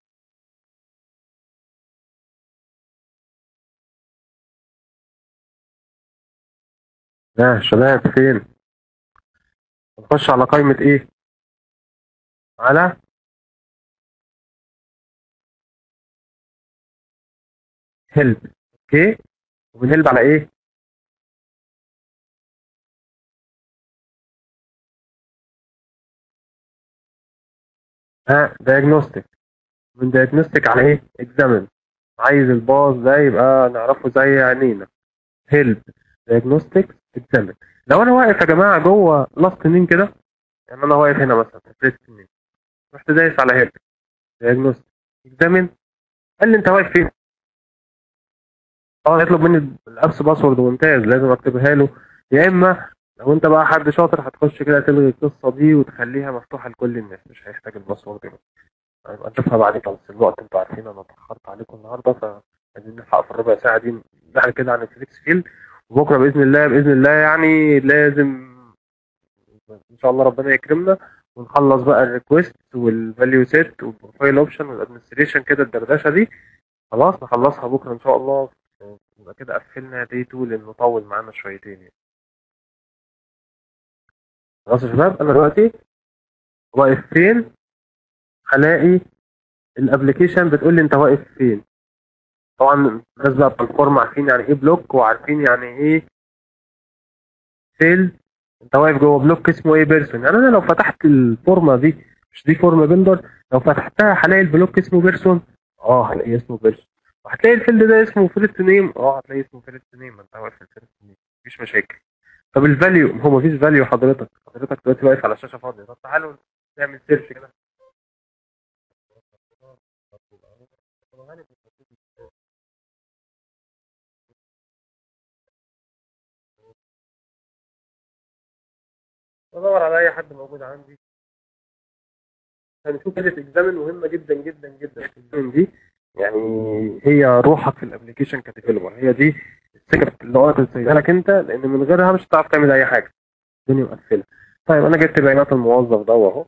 يا شباب فين نخش على قائمة ايه على هيلب اوكي وبنهلب على ايه ها دايجنوستيك من دايجنوستيك على ايه اكزامن عايز الباص ده يبقى نعرفه زي عينينا هيلب دايجنوستيك اكزامن لو انا واقف يا جماعه جوه لاست نين كده يعني انا واقف هنا مثلا في بريست نين رحت دايس على هيلب دايجنوستيك اكزامن قال لي انت واقف فين اه يطلب مني الابس باسورد ممتاز لازم اكتبها له يا اما لو انت بقى حد شاطر هتخش كده تلغي القصه دي وتخليها مفتوحه لكل الناس مش هيحتاج الباسورد ده هنبقى نشوفها بعدين بس الوقت انتوا عارفين انا اتاخرت عليكم النهارده فعايزين نلحق في الربع ساعه دي نحكي كده عن الفليكس فيل وبكره باذن الله باذن الله يعني لازم ان شاء الله ربنا يكرمنا ونخلص بقى الريكوست والفاليو سيت والبروفايل اوبشن والادمنستريشن كده الدردشه دي خلاص نخلصها بكره ان شاء الله يبقى كده قفلنا دي 2 لانه طول معانا شويتين يعني خلاص يا شباب انا دلوقتي واقف فين هلاقي الابلكيشن بتقول لي انت واقف فين طبعا الناس بقى بتوع الفورم عارفين يعني ايه بلوك وعارفين يعني ايه سيل انت واقف جوه بلوك اسمه ايه بيرسون يعني انا لو فتحت الفورمه دي مش دي فورم بندر لو فتحتها هلاقي البلوك اسمه بيرسون اه هلاقي اسمه بيرسون وهتلاقي الفيلد ده اسمه فيرست نيم اه هتلاقي اسمه فيرست نيم انت واقف في الفيرست نيم مفيش مشاكل طب الفاليو هو مفيش فاليو حضرتك حضرتك دلوقتي واقف على شاشه فاضيه طب تعالوا نعمل سيرش كده بدور على اي حد موجود عندي هنشوف كده اكزامن مهمه جدا جدا جدا الاكزامن دي يعني هي روحك في الابلكيشن كديفلوبر هي دي السكه اللي انا كنت سايبها لك انت لان من غيرها مش هتعرف تعمل اي حاجه الدنيا مقفله طيب انا جبت بيانات الموظف ده اهو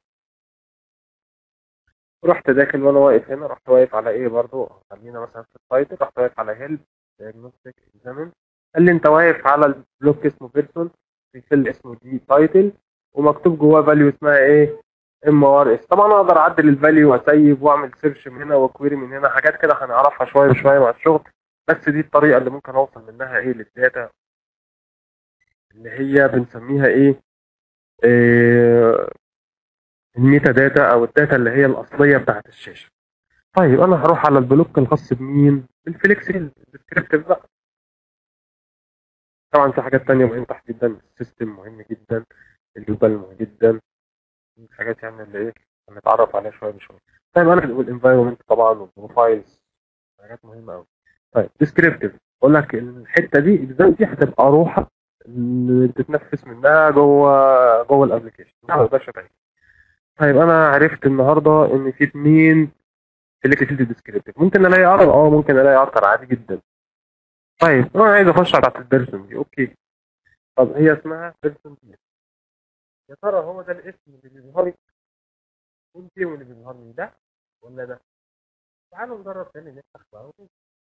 رحت داخل وانا واقف هنا رحت واقف على ايه برضو خلينا مثلا في التايتل رحت واقف على هيلب دايجنوستيك اكزامن قال لي انت واقف على البلوك اسمه بيرسون في فيل اسمه دي تايتل ومكتوب جواه فاليو اسمها ايه ام ار اس طبعا اقدر اعدل الفاليو واسيب واعمل سيرش من هنا وكويري من هنا حاجات كده هنعرفها شويه بشويه مع الشغل بس دي الطريقه اللي ممكن اوصل منها ايه للداتا اللي هي بنسميها ايه, إيه الميتا داتا او الداتا اللي هي الاصليه بتاعت الشاشه طيب انا هروح على البلوك الخاص بمين بالفليكس الديسكريبتيف بقى طبعا في حاجات تانية مهمة جدا السيستم مهم جدا الجبال مهم جدا حاجات يعني اللي ايه هنتعرف عليها شويه بشويه طيب انا والانفايرمنت طبعا والبروفايلز حاجات مهمه قوي طيب ديسكريبتيف اقول لك الحته دي الازاي دي هتبقى روحك اللي تتنفس منها جوه جوه الابلكيشن ما تقدرش تعيش طيب انا عرفت النهارده ان في اثنين سيلكت فيلد ديسكريبتيف ممكن الاقي ارتر اه ممكن الاقي ارتر عادي جدا طيب انا عايز اخش على البيرسون دي اوكي طب هي اسمها بيرسون دي يا ترى هو ده الاسم اللي بيظهر لي كنت واللي بيظهر لي ده ولا ده تعالوا نجرب تاني نفتح بقى ونشوف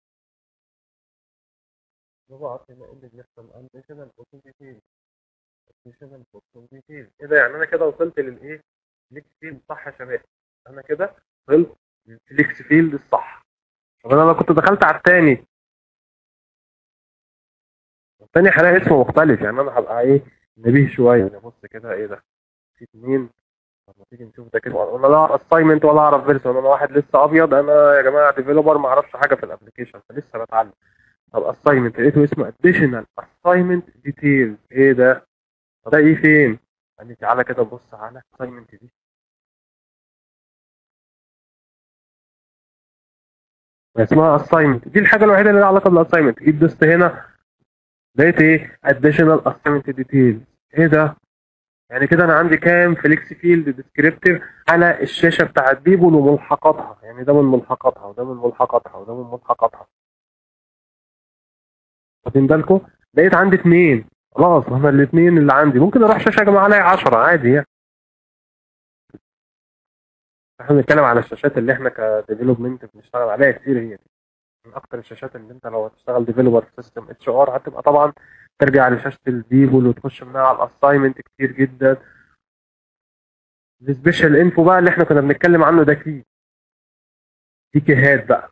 نضغط هنا اللي بيحصل additional booking details additional booking details ايه ده يعني انا كده وصلت للايه فليكس فيلد صح يا شباب انا كده وصلت للفليكس فيلد الصح طب انا لو كنت دخلت على التاني التاني هلاقي اسمه مختلف يعني انا هبقى ايه نبيه شويه نبص كده ايه ده في اتنين طب ما تيجي نشوف ده كده انا لا اعرف اساينمنت ولا اعرف فيرسون انا واحد لسه ابيض انا يا جماعه ديفيلوبر ما اعرفش حاجه في الابلكيشن فلسه بتعلم طب اساينمنت لقيته اسمه اديشنال اساينمنت ديتيلز ايه ده طب ده ايه فين قال لي تعالى كده بص على اساينمنت دي اسمها اساينمنت دي الحاجه الوحيده اللي لها علاقه بالاساينمت جيت دوست هنا لقيت ايه additional assignment details ايه ده يعني كده انا عندي كام فليكس فيلد ديسكريبتيف على الشاشه بتاعت بيبول وملحقاتها يعني ده من ملحقاتها وده من ملحقاتها وده من ملحقاتها واخدين بالكم لقيت عندي اثنين خلاص هما الاثنين اللي عندي ممكن اروح شاشه اجمع عليها 10 عادي يعني احنا بنتكلم على الشاشات اللي احنا كديفلوبمنت بنشتغل عليها كتير هي دي من اكتر الشاشات اللي انت لو هتشتغل ديفلوبر في سيستم اتش ار هتبقى طبعا ترجع لشاشه البيبول وتخش منها على الاساينمنت كتير جدا السبيشال انفو بقى اللي احنا كنا بنتكلم عنه ده كي دي كيهات بقى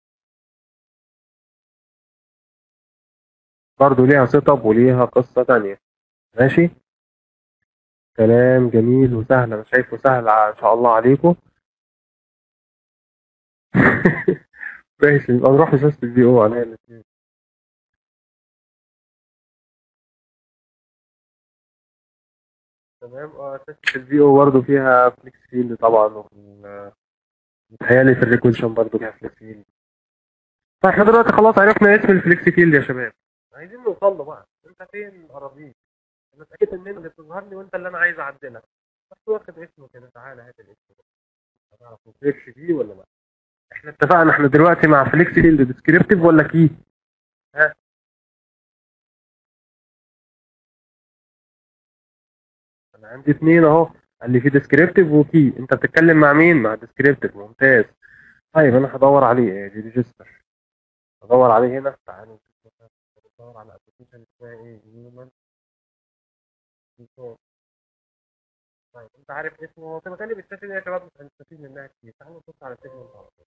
برضه ليها سيت اب وليها قصه تانية ماشي كلام جميل وسهل انا شايفه سهل ع- ان شاء الله عليكم ماشي يبقى نروح لشاشة الفي او عليها الاثنين تمام اه شاشة الفي او برضه فيها فليكس فيلد طبعا وفي متهيألي في الريكويشن برضه فيها فليكس فيلد فاحنا دلوقتي خلاص عرفنا اسم الفليكس فيلد يا شباب عايزين نوصل له بقى انت فين اراضيك انا اتاكدت ان انت اللي بتظهر لي وانت اللي انا عايز اعدلك بس واخد اسمه كده تعالى هات الاسم ده هتعرف نفرش فيه ولا لا احنا اتفقنا احنا دلوقتي مع فليكس فيلد ديسكريبتيف ولا كي ها انا عندي اثنين اهو قال لي في ديسكريبتيف وكي انت بتتكلم مع مين مع ديسكريبتيف ممتاز طيب انا هدور عليه ايه دي ريجستر هدور عليه هنا تعالوا نشوف مثلا بدور على ابلكيشن اسمها ايه هيومن طيب انت عارف اسمه هو في غالب السيشن يا شباب مش هنستفيد منها كتير تعالوا نبص على السيشن على طول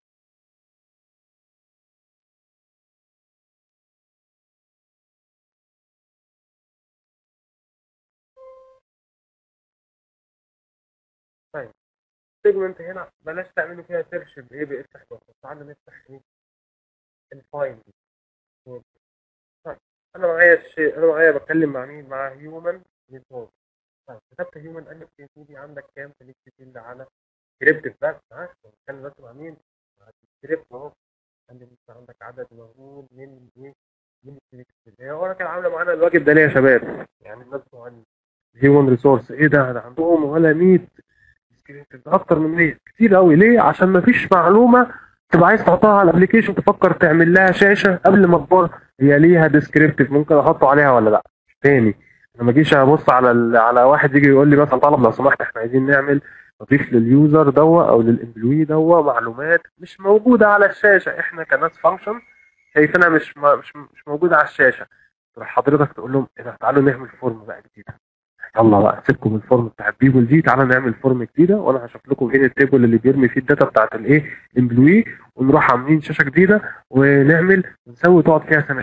طيب سيجمنت هنا بلاش تعملوا فيها سيرش بايه باف 11 تعالوا نفتح ايه الفايل دي طيب انا معايا الشيء انا معايا بتكلم مع مين مع هيومن نتورك طيب كتبت هيومن قال لك يا سيدي عندك كام فليكس فيلد على سكريبت بس معاك بتكلم بس مع مين مع السكريبت اهو قال لي انت عندك عدد مهول من ايه من الفليكس فيلد هي اوراكل عامله معانا الواجب ده ليه يا شباب يعني الناس بتوع الهيومن ريسورس ايه ده ده عندهم ولا 100 سكريبت ده اكتر من 100 كتير قوي ليه عشان ما فيش معلومه تبقى عايز تحطها على الابلكيشن تفكر تعمل لها شاشه قبل ما تبار هي ليها ديسكريبتيف ممكن احطه عليها ولا لا تاني انا ما اجيش ابص على ال... على واحد يجي يقول لي مثلا طلب لو سمحت احنا عايزين نعمل نضيف لليوزر دوا او للامبلوي دوا معلومات مش موجوده على الشاشه احنا كناس فانكشن شايفينها مش م... مش مش موجوده على الشاشه تروح حضرتك تقول لهم ايه ده تعالوا نعمل فورم بقى جديده يلا بقى سيبكم من الفورم بتاع بيبول دي تعالى نعمل فورم جديده وانا هشوف لكم فين التيبل اللي بيرمي فيه الداتا بتاعت الايه امبلوي ونروح عاملين شاشه جديده ونعمل ونسوي تقعد فيها سنه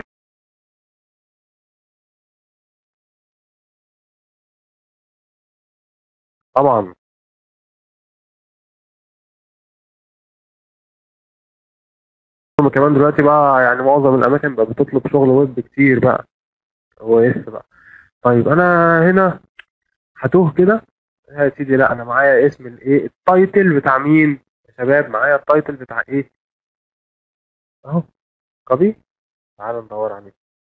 طبعا هم كمان دلوقتي بقى يعني معظم الاماكن بقى بتطلب شغل ويب كتير بقى هو اس بقى طيب انا هنا هتوه كده يا سيدي لا انا معايا اسم الايه التايتل بتاع مين يا شباب معايا التايتل بتاع ايه اهو كوبي تعالوا ندور عليه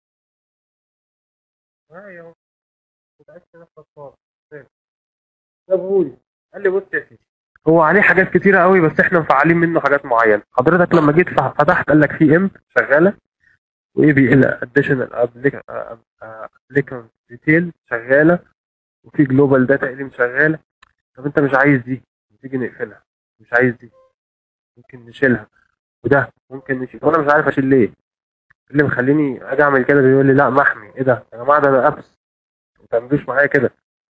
معايا اهو متأكد نفسك خالص جابهولي قال لي بص يا سيدي هو عليه حاجات كتيرة قوي بس احنا مفعلين منه حاجات معينة حضرتك لما جيت فتحت قال لك في ام شغالة واي بي ال اديشنال ابليكانت ديتيل شغالة وفي جلوبال داتا ايليم شغالة طب انت مش عايز دي تيجي نقفلها مش عايز دي ممكن نشيلها وده ممكن نشيل وانا مش عارف اشيل ليه اللي مخليني اجي اعمل كده بيقول لي لا محمي ايه ده يا جماعه ده انا ابس ما تعملوش معايا كده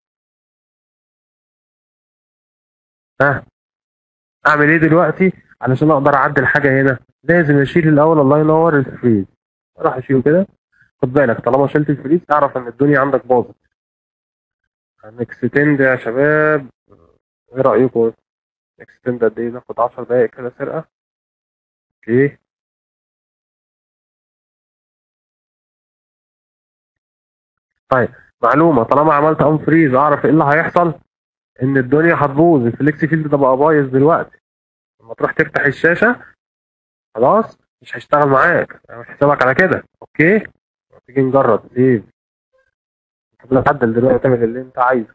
ها اعمل ايه دلوقتي علشان اقدر اعدل حاجه هنا لازم اشيل الاول الله ينور الفريز اروح اشيله كده خد بالك طالما شلت الفريز اعرف ان الدنيا عندك باظت هنكستند يا شباب ايه رايكم اكستند قد ايه ناخد 10 دقايق كده سرقه اوكي طيب معلومه طالما عملت ان فريز اعرف ايه اللي هيحصل ان الدنيا هتبوظ الفليكس فيلد ده بقى بايظ دلوقتي لما تروح تفتح الشاشه خلاص مش هيشتغل معاك اعمل حسابك على كده اوكي تيجي نجرب سيف قبل تعدل دلوقتي تعمل اللي انت عايزه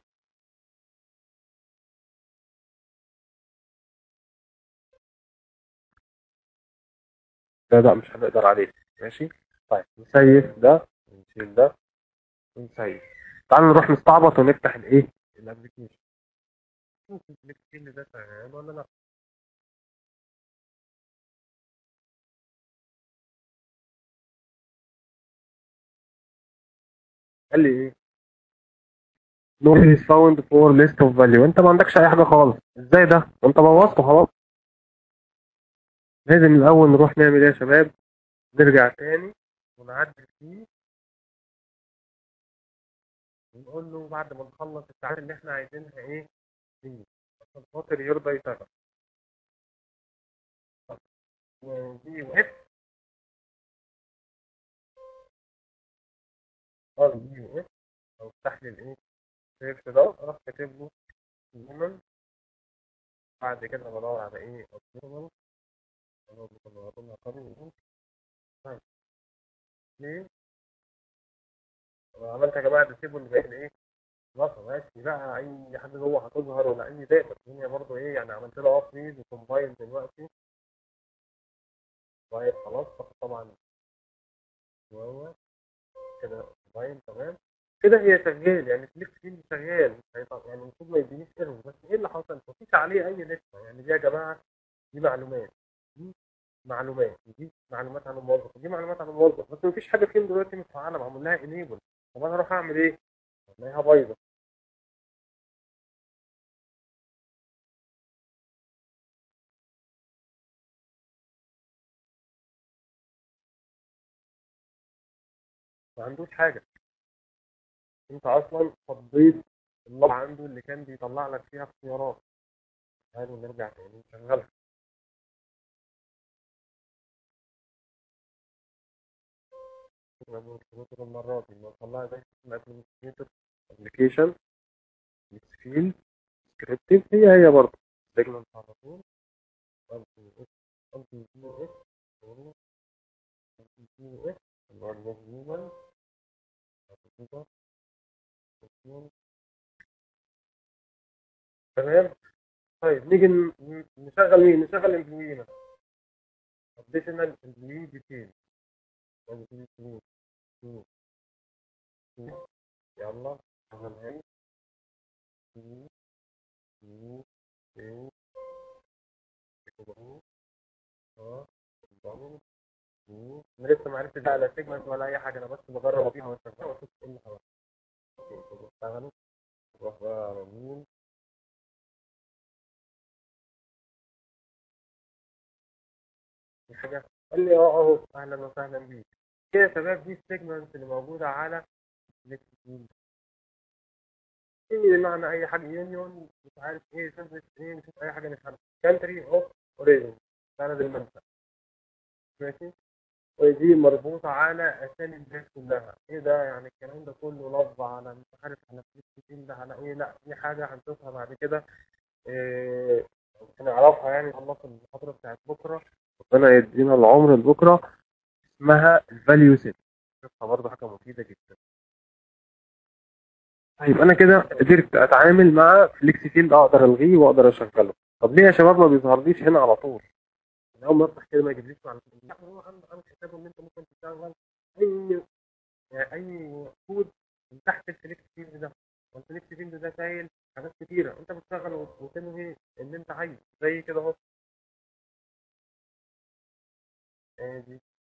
ده لا مش هنقدر عليه ماشي طيب نسيف ده ونشيل ده ونسيف تعالوا نروح نستعبط ونفتح الايه الابلكيشن شوف الابلكيشن ده شغال ولا لا قال لي ايه نو is found for list of value انت ما عندكش اي حاجه خالص ازاي ده وانت بوظته خلاص لازم الاول نروح نعمل ايه يا شباب نرجع تاني ونعدل فيه ونقول له بعد ما نخلص التعديل اللي احنا عايزينها ايه دي عشان خاطر يرضى يشتغل ودي اف ار دي اف او افتح لي الايه سيرش ده اروح كاتب له human بعد كده بدور على ايه observable ليه؟ عملت يا جماعه تسيبوا اللي باين ايه؟ خلاص ماشي بقى اي حاجه جوه هتظهر ولا اي داتا الدنيا برضه ايه يعني عملت له اوف ريد وكومباين دلوقتي طيب خلاص فقط طبعا جوه كده كومباين تمام كده هي شغال يعني فليكس فيلد شغال هيطلع- يعني المفروض ما يدينيش ايرور بس ايه اللي حصل؟ مفيش عليه اي لسه يعني دي يا جماعه دي معلومات دي معلومات ودي معلومات عن الموظف ودي معلومات عن الموظف بس مفيش حاجه فيهم دلوقتي متفعله معمول لها انيبل طب انا اروح اعمل ايه؟ الاقيها بايظه ما عندوش حاجه انت اصلا فضيت اللغه عنده اللي كان بيطلع لك فيها اختيارات تعالوا نرجع تاني نشغلها الكمبيوتر المرة دي ما طلع زي الكمبيوتر ابلكيشن ميكس فيلد سكريبتنج هي هي برضه سيجمنت على طول انتي جي اس انتي جي اس اللي هو الهيومن تمام طيب نيجي ن- ن- نشغل مين نشغل امبلوي مثلا اديشنال امبلوي ديتيل يلا شغل هنا في في في كده اه ضامن في انا لسه ما عرفتش بقى لا سيجمنت ولا اي حاجه انا بس بجرب فيها واشتغل واشوف ايه اللي حواليا اشتغلوا نروح بقى على مين في حاجه قال لي اه اهو اهلا وسهلا بيك كده يا شباب دي السيجمنت اللي موجوده على ليكسين ايه بمعنى اي حاجه يونيون مش عارف ايه سيرفيس ايه نشوف اي حاجه نفهمها كانتري اوف اوريجن بلد المنشأ ماشي ودي مربوطة على أسامي البلاد كلها، إيه ده يعني الكلام ده كله لفظ على مش عارف على فلوس ده على إيه، لا دي حاجة هنشوفها بعد كده إيه هنعرفها يعني خلص المحاضرة بتاعت بكرة ربنا يدينا العمر لبكرة اسمها الفاليو سيت شوفها برضه حاجة مفيدة جدا طيب أنا كده قدرت أتعامل مع فليكس فيلد أقدر ألغيه وأقدر أشغله طب ليه يا شباب ما بيظهرليش هنا على طول؟ من اول ما افتح كده ما يجيبليش معلومات لا هو عنده عامل حسابه ان انت ممكن تشغل اي يعني اي كود من تحت الفليكس فيلد ده والفليكس فيلد ده شايل حاجات كتيره انت بتشغل وتنهي اللي انت عايزه زي كده اهو ادي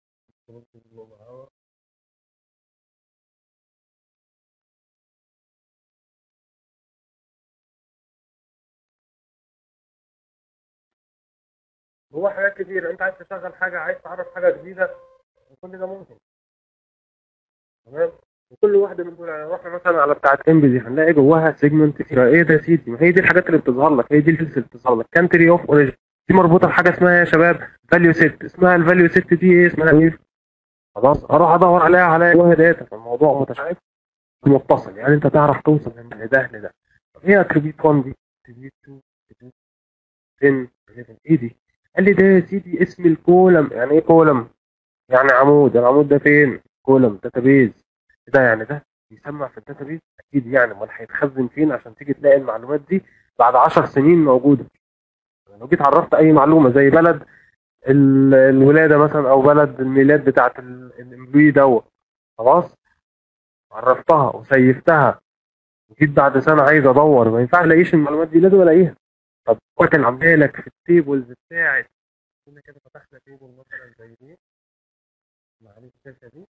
هو حاجات كتيرة انت عايز تشغل حاجة عايز تعرف حاجة جديدة كل ده ممكن تمام وكل واحدة من دول يعني رحنا مثلا على بتاعة ام بي دي هنلاقي جواها سيجمنت كتيرة ايه ده يا سيدي ما هي دي الحاجات اللي بتظهر لك هي دي الفيلز اللي بتظهر لك كانتري اوف اوريجن دي مربوطة بحاجة اسمها يا شباب فاليو سيت اسمها الفاليو سيت دي ايه اسمها ايه خلاص اروح ادور عليها على جواها داتا فالموضوع متشابه متصل يعني انت تعرف توصل من ده لده طب ايه اتريبيوت 1 دي اتريبيوت 2 اتريبيوت 10 11 ايه دي قال لي ده يا سيدي اسم الكولم يعني ايه كولم يعني عمود العمود ده فين كولم داتابيز ده يعني ده بيسمع في الداتابيز اكيد يعني امال هيتخزن فين عشان تيجي تلاقي المعلومات دي بعد 10 سنين موجوده لو جيت عرفت اي معلومه زي بلد ال- الولاده مثلا او بلد الميلاد بتاعت ال- الامبلوي دوت خلاص عرفتها وسيفتها جيت بعد سنه عايز ادور ما ينفعش الاقيش المعلومات دي لازم الاقيها طب هو كان عاملها لك في التيبلز بتاعت كنا كده فتحنا تيبل مثلا زي دي معلش الشاشه دي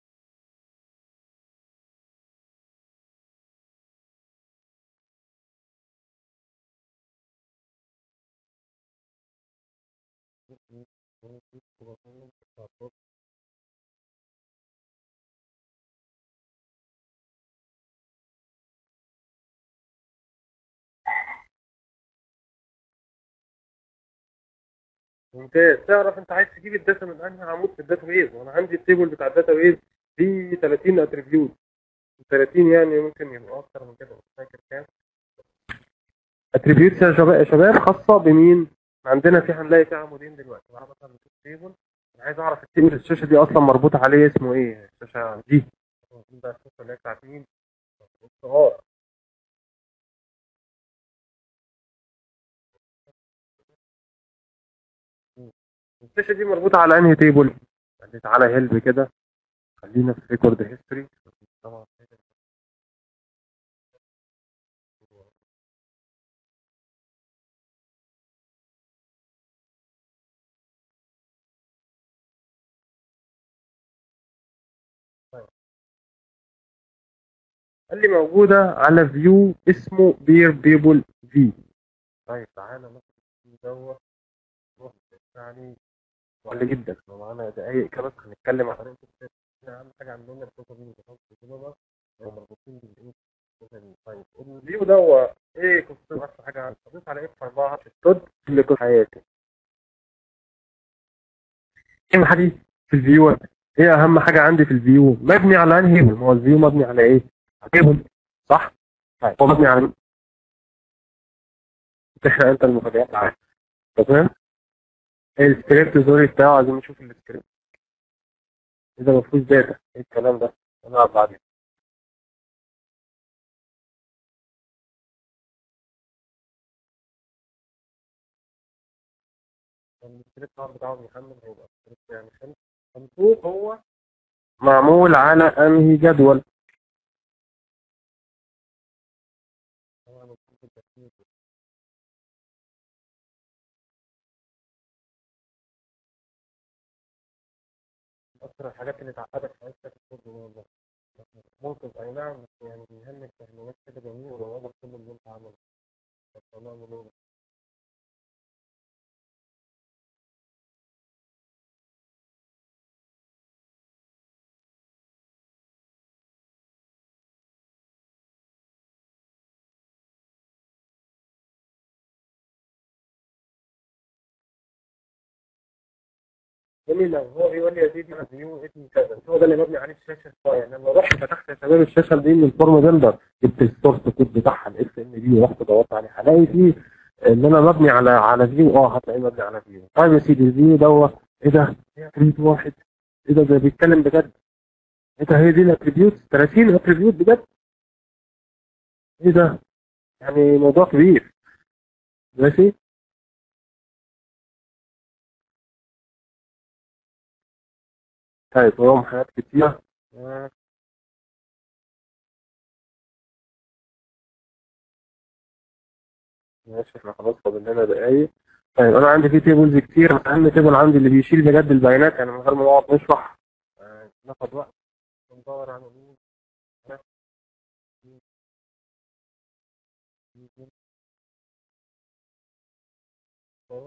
ممتاز تعرف انت عايز تجيب الداتا من انهي عمود في الداتا بيز وانا عندي التيبل بتاع الداتا بيز فيه 30 اتريبيوت 30 يعني ممكن يبقى اكتر من كده مش فاكر كام اتريبيوت يا شباب يا شباب خاصه بمين عندنا في هنلاقي في عمودين دلوقتي معانا مثلا نشوف تيبل انا عايز اعرف التيبل الشاشه دي اصلا مربوطه عليه اسمه ايه الشاشه دي دي بقى الشاشه اللي هي بتاعت مين اه الشاشه دي مربوطه على انهي تيبل يعني تعالى هيلب كده خلينا في ريكورد هيستوري طبعا قال لي موجودة على فيو اسمه بير بيبل في طيب تعالى مثلا في دوت نروح يعني سهل جدا لو معانا دقايق كده بس هنتكلم عن طريقة الشات احنا اهم حاجة عندنا الداتا دي بتحط كده بقى مربوطين بالايه الداتا دي. طيب الفيو ده هو ايه قصته اكتر حاجة عندي حطيت على اف 4 التود اللي كنت حياتي اهم حاجة في الفيو ايه اهم حاجة عندي في الفيو مبني على انهي ما هو الفيو مبني على ايه تيبل صح؟ طيب هو مبني على تحرق انت المفاجآت معاك تمام؟ السكريبت الزوري بتاعه عايزين نشوف السكريبت اذا ما فيهوش داتا ايه الكلام ده؟ هنلعب بعدين السكريبت بتاعه محمد هيبقى سكريبت يعني خمس صندوق هو معمول على انهي جدول طبعا الكود التكنيك أكثر الحاجات اللي تعقدك في حياتك الكود والله ممكن أي نعم بس يعني بيهمك تهميات كده جميل وجوابك كل اللي أنت عمله طب هنعمل إيه؟ جميل لو هو بيقول لي يا سيدي انا فيو اسمي كذا هو ده اللي مبني عليه الشاشه شويه يعني لما رحت فتحت يا شباب الشاشه دي من الفورم بيلدر جبت السورس كود بتاعها الاكس ام دي ورحت دورت عليه هلاقي فيه ان انا مبني على على فيو اه هتلاقيه مبني على فيو طيب يا سيدي الفيو دوت ايه ده؟ اتريبيوت واحد ايه ده ده بيتكلم بجد ايه ده هي دي الاتريبيوت 30 اتريبيوت بجد ايه ده؟ يعني موضوع كبير ماشي طيب وراهم حاجات كتيرة آه. ماشي احنا خلاص فاضل لنا دقايق طيب انا عندي في تيبلز كتير اهم تيبل عندي اللي بيشيل بجد البيانات يعني من غير ما نقعد نشرح آه، ناخد وقت ندور على مين آه. مين. مين. آه.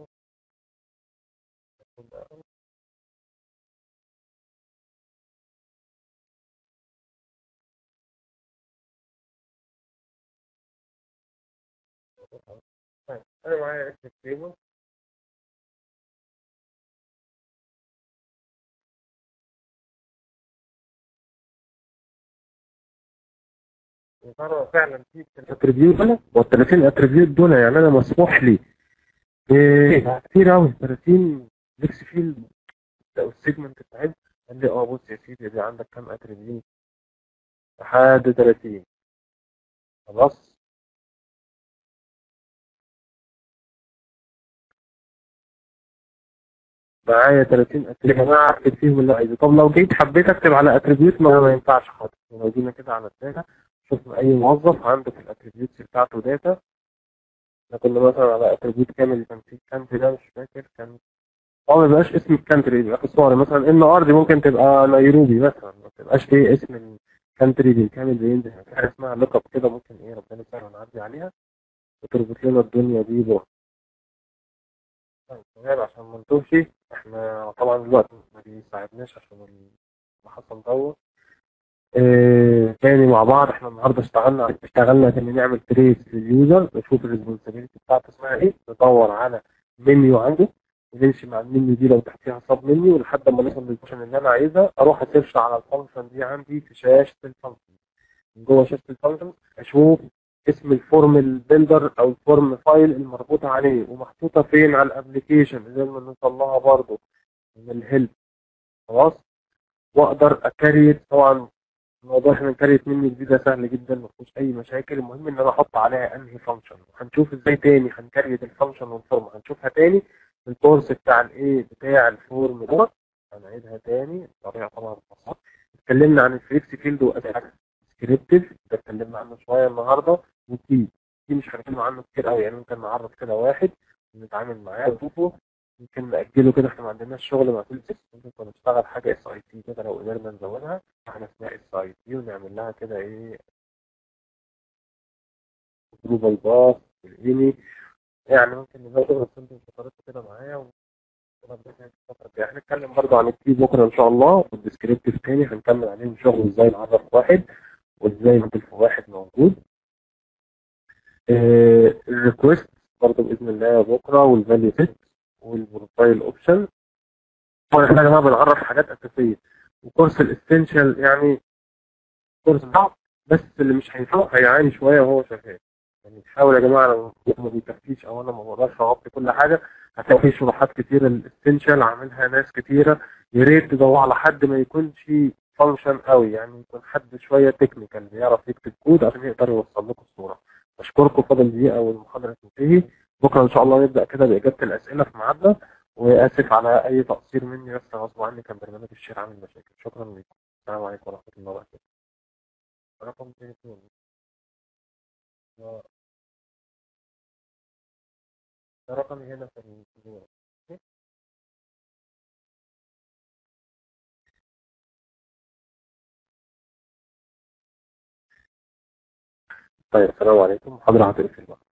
طيب انا معايا اسم تيبل يا ترى فعلا في الاتريبيوت دول وال 30 اتريبيوت دول يعني انا مسموح لي إيه كتير قوي 30 ميكس فيلد او السيجمنت بتاعتهم قال لي اه بص يا سيدي دي عندك كام اتريبيوت لحد 30 خلاص معايا 30 اتريبيوت يا جماعه اكتب فيهم اللي عايزه طب لو جيت حبيت اكتب على اتريبيوت ما ما ينفعش خالص لو جينا كده على الداتا شوف اي موظف عنده في الاتريبيوتس بتاعته داتا احنا كنا مثلا على اتريبيوت كامل كان في كانتري ده مش فاكر كان هو ما بيبقاش اسم الكانتري بيبقى في الصور مثلا ان ار دي ممكن تبقى نيروبي مثلا ما تبقاش ايه اسم الكانتري بالكامل بينزل في حاجه اسمها لوك اب كده ممكن ايه ربنا يسهل ونعدي عليها وتربط لنا الدنيا دي بوقت طيب تمام عشان ما نتوهش احنا طبعا الوقت ما بيساعدناش عشان اللي حصل دوت اه تاني مع بعض احنا النهارده اشتغلنا اشتغلنا ان نعمل تريس لليوزر نشوف الريسبونسابيلتي بتاعته اسمها ايه ندور على منيو عنده ونمشي مع المنيو دي لو تحتيها صاب منيو لحد ما نوصل للفانكشن اللي انا عايزها اروح اسيرش على الفانكشن دي عندي في شاشه الفانكشن من جوه شاشه الفانكشن اشوف اسم الفورم البيلدر او الفورم فايل المربوطه عليه ومحطوطه فين على الابلكيشن زي ما نوصل لها برضه من الهيلب خلاص واقدر اكريت طبعا الموضوع احنا نكريت مني جديده سهل جدا ما فيهوش اي مشاكل المهم ان انا احط عليها انهي فانكشن وهنشوف ازاي تاني هنكريت الفانكشن والفورم هنشوفها تاني في الكورس بتاع الايه بتاع الفورم دوت هنعيدها تاني بطريقه طبعا بسيطه اتكلمنا عن الفليكس فيلد واداء سكريبتيف ده اتكلمنا عنه شويه النهارده وكي دي مش هنتكلم عنه كتير قوي يعني ممكن نعرف كده واحد ونتعامل معاه ونشوفه ممكن نأجله كده احنا ما عندناش شغل مع كل سيس ممكن نشتغل حاجه اس اي تي كده لو قدرنا نزودها احنا اسمها اس اي تي ونعمل لها كده ايه جروبال باس والايمي يعني ممكن نزود بس انت كده معايا هنتكلم برضه عن الكي بكره ان شاء الله والديسكريبتيف تاني هنكمل عليهم شغل ازاي نعرف واحد وازاي نضيف واحد موجود آه الريكوست برضه باذن الله بكره والفاليو سيت والبروفايل اوبشن طبعا احنا يا جماعه بنعرف حاجات اساسيه وكورس الاسينشال يعني كورس صعب بس اللي مش هينفعه هيعاني شويه وهو شغال يعني حاول يا جماعه لو ما بيكفيش او انا ما بقدرش اغطي كل حاجه هتلاقي في شروحات كتيره الاسينشال عاملها ناس كتيره يا ريت تدور على حد ما يكونش فانكشن قوي يعني يكون حد شويه تكنيكال بيعرف يكتب كود عشان يقدر يوصل لكم الصوره اشكركم فاضل دقيقه والمحاضره تنتهي بكره ان شاء الله نبدا كده باجابه الاسئله في ميعادنا واسف على اي تقصير مني بس غصب عني كان برنامج الشير عامل مشاكل شكرا لكم السلام عليكم ورحمه الله وبركاته رقم تليفون ده رقمي هنا في الفيديو طيب السلام عليكم محاضرة هتقفل بقى